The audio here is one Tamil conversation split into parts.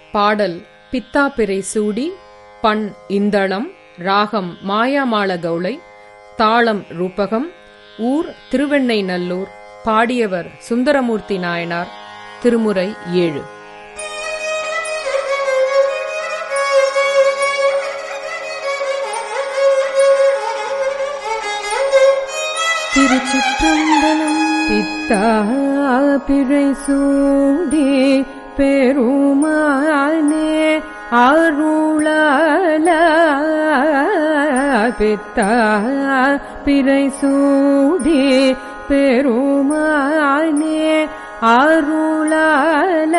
பாடல் பித்தாபிரை சூடி பண் இந்தளம் ராகம் மாயாமாள கௌளை தாளம் ரூபகம் ஊர் திருவெண்ணை நல்லூர் பாடியவர் சுந்தரமூர்த்தி நாயனார் திருமுறை ஏழு திருச்சிற்றம்பலம் பித்தா பிழை சூடி பெருமானே அருளால பித்தா பிறை சூடி பெருமானே அருளால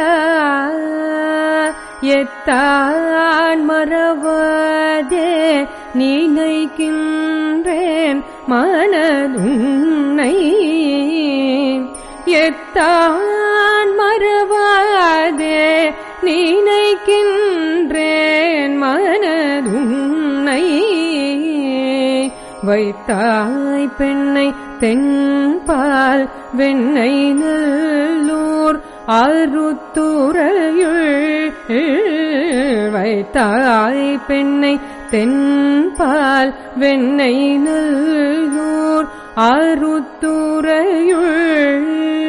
எத்தான் மறவாதே நினைக்கின்றேன் மனதுன்னை எத்தான் மறவாதே நினைக்கின்றேன் மனதுன்னை வைத்தாய் பெண்ணை தென்பால் வெண்ணை நல்லூர் அருத்துறையுள் வைத்தாய் பெண்ணை தென்பால் வெண்ணை நல்லூர் அருத்துறையுள்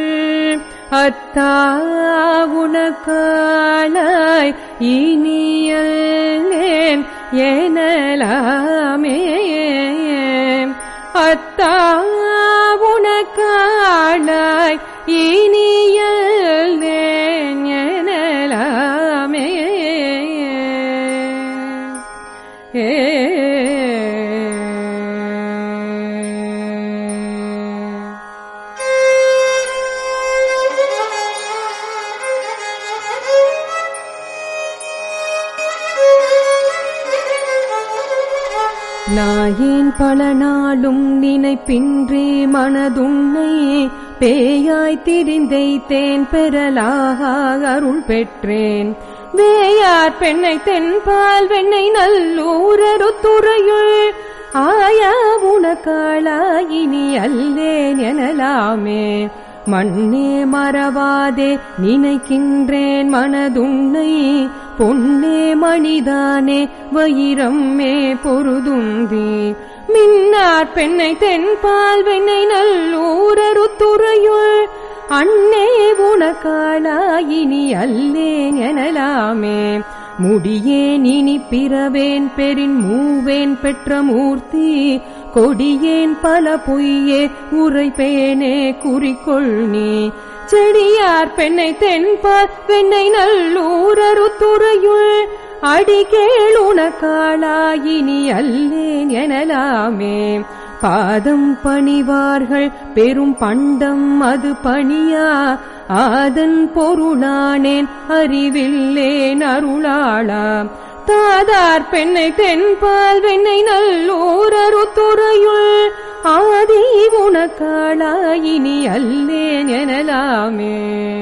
அத்தாவுனக்காலாய் இனியல்லேன் எனலாமே அத்தாவுனக்காலாய் இனியல்லேன் எனலாமே ஏ நாயேன் பல நாளும் நினைப்பின்றி மனதுன்னை பேயாய் திரிந்தைத்தேன் பெறலாக அருள் பெற்றேன் வேயார் பெண்ணை தென்பால் வெண்ணை நல்லூரரு துறையுள் ஆயா உனக்காளாயினி அல்லேன் எனலாமே மண்ணே மறவாதே நினைக்கின்றேன் மனதுன்னை பொன்னே மணிதானே வயிரம்மே பொருதுந்தி மின்னார் பெண்ணை தென்பால் வெண்ணை நல்லூரரு துறையுள் அண்ணே உனக்காளாயினி அல்லேன் எனலாமே முடியேன் இனி பிறவேன் பெரின் மூவேன் பெற்ற மூர்த்தி கொடியேன் பல பொய்யே உரைப்பேனே குறிக்கொள் நீ செடியார் பெண்ணை தென்பால் வெண்ணை நல்லூரரு துறையுள் அடிகேள் உனக்காளாயினி அல்லேன் எனலாமே பாதம் பணிவார்கள் பெரும் பண்டம் அது பணியா ஆதன் பொருளானேன் அறிவில்லேன் அருளாளா தாதார் பெண்ணை தென்பால் வெண்ணை நல்லூரரு துறையுள் ஆதி உனக்காளாயினி அல்லேன் எனலாமே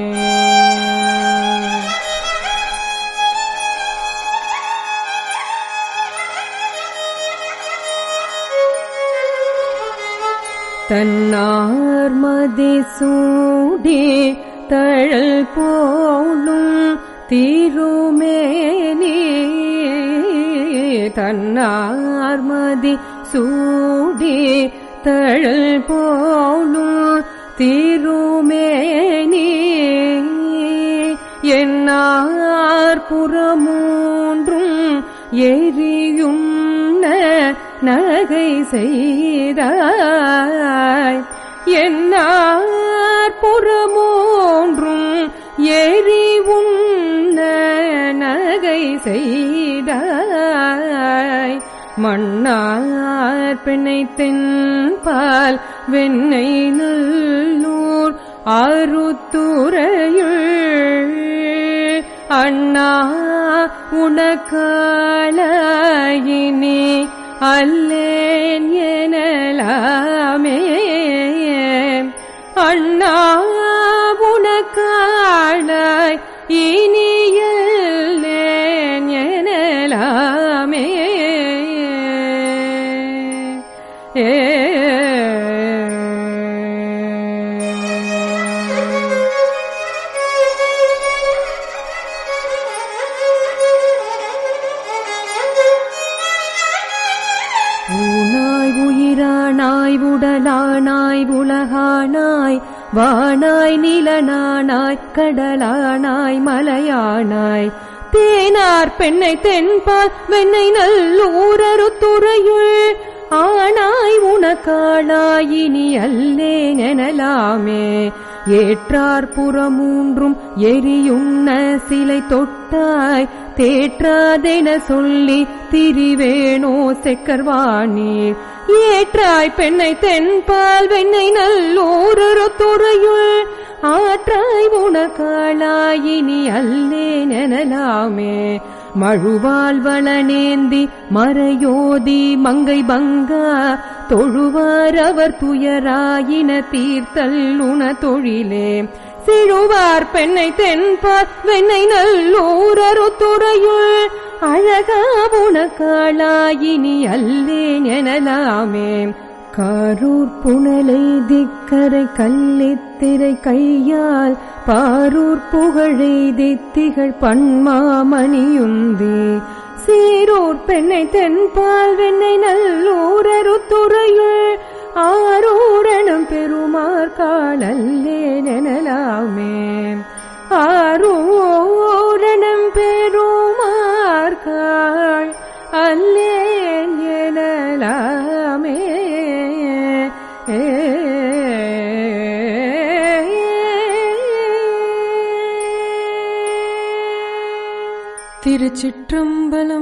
தன்னார் மதி சூடி தழல் போலும் திருமேனி தன்னார் மதி சூடி தழல் போலும் திருமேனி என்னார் புறமூன்றும் எரியும் நகை செய்தாய் என்னார் புறமூன்றும் எரி உண்ண நகை செய்தாய் மன்னார் பெண்ணை தென்பால் வெண்ணை நல்லூர் அருத்துறையுள் அண்ணா உனக்காளாயினி அல்லேன் எனலாமே அண்ணா உனக்காளாய் இனியல்லேன் எனலாமே ஏ உடலானாய் உலகானாய் வானாய் நிலனானாய் கடலானாய் மலையானாய் தேனார் பெண்ணை தென்பால் வெண்ணை நல்லூரரு துறையுள் ஆனாய் உனக்காளாய் இனி அல்லேன் எனலாமே ஏற்றார் புறமூன்றும் எரியுண்ண சிலை தொட்டாய் தேற்றாதென சொல்லி திரிவேணோ செக்கர்வாணீர் ஏற்றாய் பெண்ணை தென்பால் வெண்ணை நல்லோரொரு துறையுள் ஆற்றாய் உனக்காளாயினி அல்லேன் எனலாமே மழுவால் வளனேந்தி மறையோதி மங்கை பங்கா தொழுவார் அவர் துயராயின தீர்த்தல் உன தொழிலே சிழுவார் பெண்ணை தென்பார் வெண்ணை நல்லூரரு துறையுள் அழகா உனக்காளாயினி அல்லேன் எனலாமே காரூர் புனலை திக்கரை கல்லித்திரை கையால் பாரூர் புகழை தித்திகள் பன்மாமணியுந்தி சீரூர் பெண்ணை தென்பால் வெண்ணை நல்லூரரு துறையுள் ஆரூரணம் பெருமார் காலல்லே நெனலாமே ஆரூரணம் பெருமார் காள் அல்லேன் எனலாமே திருச்சிற்றம்பலம்